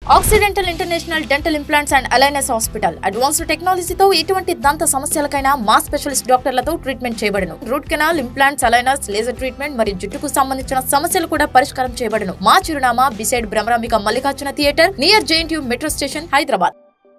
accidental international dental implants and aligners hospital advanced టెక్నాలజీతో ఎటువంటి దంత సమస్యలకైనా మా స్పెషలిస్ట్ డాక్టర్లతో ట్రీట్మెంట్ చేయబడును root canal implants aligners laser treatment మరియు జుట్టుకు సంబంధించిన సమస్యలు కూడా పరిష్కారం చేయబడును మా చిరునామా beside Bhramarambika Mallikarjuna theatre near JNTU metro station Hyderabad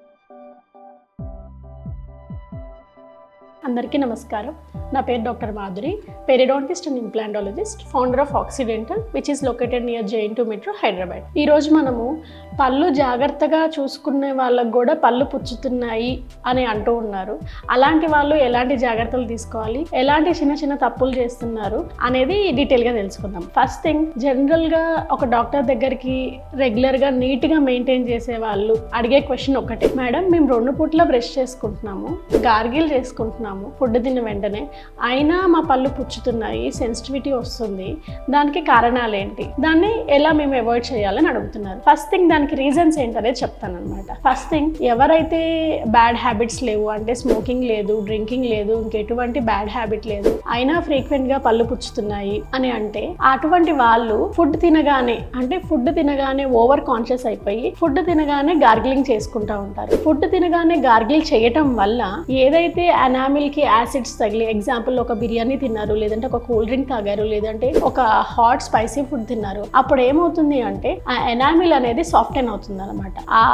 అందరికీ నమస్కారం నా పేరు doctor Madhuri periodontist and implantologist founder of Occidental which is located near JNTU metro Hyderabad ఈరోజు మనము పళ్ళు జాగ్రత్తగా చూసుకునే వాళ్ళకు కూడా పళ్ళు పుచ్చుతున్నాయి అని అంటూ ఉన్నారు అలాంటి వాళ్ళు ఎలాంటి జాగ్రత్తలు తీసుకోవాలి ఎలాంటి చిన్న చిన్న తప్పులు చేస్తున్నారు అనేది డీటెయిల్గా తెలుసుకుందాం ఫస్ట్ థింగ్ జనరల్గా ఒక డాక్టర్ దగ్గరికి రెగ్యులర్గా నీట్గా మెయింటైన్ చేసే వాళ్ళు అడిగే క్వశ్చన్ ఒకటే మేడం మేము రెండు పూట్ల బ్రష్ చేసుకుంటున్నాము గార్గిల్ చేసుకుంటున్నాము ఫుడ్ తిన్న వెంటనే అయినా మా పళ్ళు పుచ్చుతున్నాయి సెన్సిటివిటీ వస్తుంది దానికి కారణాలు ఏంటి దాన్ని ఎలా మేము అవాయిడ్ చేయాలని అడుగుతున్నారు ఫస్ట్ థింగ్ దానికి రీజన్స్ ఏంటనేది చెప్తాను అనమాట ఫస్ట్ థింగ్ ఎవరైతే బ్యాడ్ హ్యాబిట్స్ లేవు అంటే స్మోకింగ్ లేదు డ్రింకింగ్ లేదు ఇంకెటువంటి బ్యాడ్ హ్యాబిట్ లేదు అయినా ఫ్రీక్వెంట్ గా పళ్ళు పుచ్చుతున్నాయి అని అంటే అటువంటి వాళ్ళు ఫుడ్ తినగానే అంటే ఫుడ్ తినగానే ఓవర్ కాన్షియస్ అయిపోయి ఫుడ్ తినగానే గార్గిలింగ్ చేసుకుంటా ఉంటారు ఫుడ్ తినగానే గార్గిల్ చేయటం వల్ల ఏదైతే అనామిల్ కి యాసిడ్స్ తగిలి ఎగ్జాంపుల్ ఒక బిర్యానీ తిన్నారు లేదంటే ఒక కూల్ డ్రింక్ తాగారు లేదంటే ఒక హాట్ స్పైసీ ఫుడ్ తిన్నారు అప్పుడు ఏమవుతుంది అంటే ఆ ఎనామిల్ అనేది సాఫ్టెన్ అవుతుంది అనమాట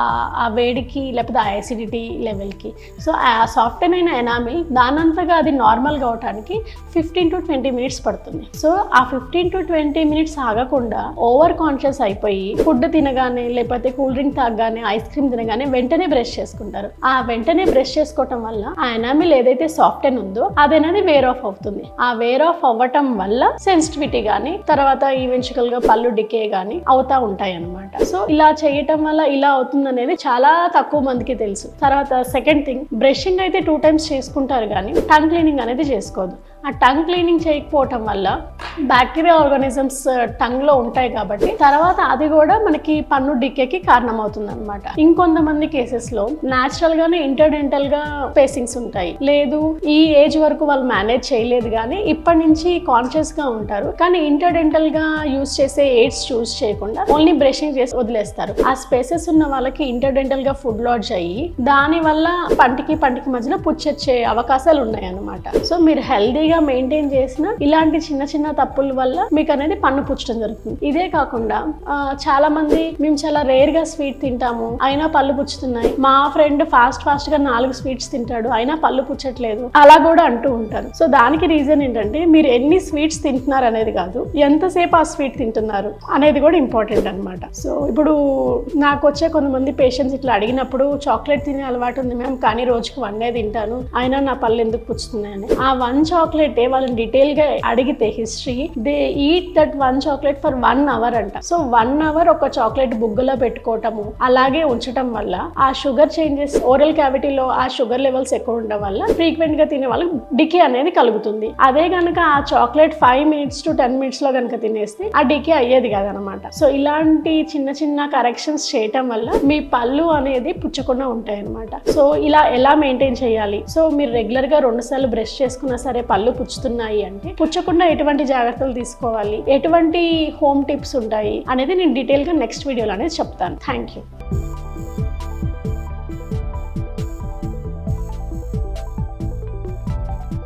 ఆ వేడికి లేకపోతే ఆ యాసిడిటీ లెవెల్కి సో ఆ సాఫ్టెన్ అయిన ఎనామిల్ దానంతగా అది నార్మల్ కావటానికి ఫిఫ్టీన్ టు ట్వంటీ మినిట్స్ పడుతుంది సో ఆ ఫిఫ్టీన్ టు ట్వంటీ మినిట్స్ ఆగకుండా ఓవర్ కాన్షియస్ అయిపోయి ఫుడ్ తినగానే లేకపోతే కూల్ డ్రింక్ తాగగానే ఐస్ క్రీమ్ తినగానే వెంటనే బ్రష్ చేసుకుంటారు ఆ వెంటనే బ్రష్ చేసుకోవటం వల్ల ఆ ఎనామిల్ ఏదైతే సాఫ్టెన్ ఉందో అది అనేది వేర్ ఆఫ్ అవుతుంది ఆ వేర్ ఆఫ్ అవ్వటం వల్ల సెన్సిటివిటీ కానీ తర్వాత ఈవెన్చువల్ గా పళ్ళు డికే కానీ అవుతా ఉంటాయి అనమాట సో ఇలా చేయటం వల్ల ఇలా అవుతుంది అనేది చాలా తక్కువ మందికి తెలుసు తర్వాత సెకండ్ థింగ్ బ్రషింగ్ అయితే టూ టైమ్స్ చేసుకుంటారు కానీ టంగ్ క్లీనింగ్ అనేది చేసుకోదు ఆ టంగ్ క్లీనింగ్ చేయకపోవటం వల్ల బ్యాక్టీరియా ఆర్గానిజమ్స్ టంగ్ లో ఉంటాయి కాబట్టి తర్వాత అది కూడా మనకి పన్ను డికేకి కారణమవుతుంది అనమాట ఇంకొంతమంది కేసెస్ లో నాచురల్ గానే ఇంటర్డెంటల్ గా పేసింగ్స్ ఉంటాయి లేదు ఈ ఏజ్ వరకు వాళ్ళు మేనేజ్ చేయలేదు కానీ ఇప్పటి నుంచి కాన్షియస్ గా ఉంటారు కానీ ఇంటర్డెంటల్ గా యూస్ చేసే ఎయిడ్స్ చూస్ చేయకుండా ఓన్లీ బ్రషింగ్ చేసి వదిలేస్తారు ఆ స్పేసెస్ ఉన్న వాళ్ళకి ఇంటర్డెంటల్ గా ఫుడ్ లాడ్జ్ అయ్యి దాని వల్ల పంటికి పంటికి మధ్యన పుచ్చొచ్చే అవకాశాలు ఉన్నాయి అనమాట సో మీరు హెల్దీగా మెయింటైన్ చేసిన ఇలాంటి చిన్న చిన్న తప్పుల వల్ల మీకు అనేది పన్ను పుచ్చడం జరుగుతుంది ఇదే కాకుండా ఆ, చాలా మంది మేము చాలా రేర్ గా స్వీట్ తింటాము అయినా పళ్ళు పుచ్చుతున్నాయి మా ఫ్రెండ్ ఫాస్ట్ ఫాస్ట్ గా నాలుగు స్వీట్స్ తింటాడు అయినా పళ్ళు పుచ్చట్లేదు అలా కూడా అంటూ ఉంటారు సో దానికి రీజన్ ఏంటంటే మీరు ఎన్ని స్వీట్స్ తింటున్నారు అనేది కాదు ఎంతసేపు ఆ స్వీట్ తింటున్నారు అనేది కూడా ఇంపార్టెంట్ అన్నమాట సో ఇప్పుడు నాకు వచ్చే కొంతమంది పేషెంట్స్ ఇట్లా అడిగినప్పుడు చాక్లెట్ తినే అలవాటు ఉంది మ్యామ్ కానీ రోజుకి వన్నే తింటాను అయినా నా పళ్ళు ఎందుకు పుచ్చుతున్నాయని ఆ వన్ చాక్లెట్ వాళ్ళని డీటెయిల్ గా అడిగితే history they eat that one chocolate for one hour అంట సో వన్ అవర్ ఒక చాక్లెట్ బుగ్గలో పెట్టుకోవటము అలాగే ఉంచటం వల్ల ఆ షుగర్ చేంజెస్ ఓరల్ క్యావిటీలో ఆ షుగర్ లెవెల్స్ ఎక్కువ ఉండడం వల్ల ఫ్రీక్వెంట్ గా తినే వాళ్ళకి డికే అనేది కలుగుతుంది అదే కనుక ఆ chocolate five minutes to ten minutes లో కనుక తినేస్తే ఆ డికే అయ్యేది కాదనమాట సో ఇలాంటి చిన్న చిన్న కరెక్షన్స్ చేయటం వల్ల మీ పళ్ళు అనేది పుచ్చకుండా ఉంటాయి అనమాట సో ఇలా ఎలా మెయింటైన్ చేయాలి సో మీరు రెగ్యులర్ గా రెండు సార్లు బ్రష్ చేసుకున్నా సరే పళ్ళు పుచ్చుతున్నాయి అంటే పుచ్చకుండా ఎటువంటి జాగ్రత్తలు తీసుకోవాలి ఎటువంటి హోమ్ టిప్స్ ఉంటాయి అనేది నేను డీటెయిల్ గా నెక్స్ట్ వీడియోలో అనేది చెప్తాను థ్యాంక్ యూ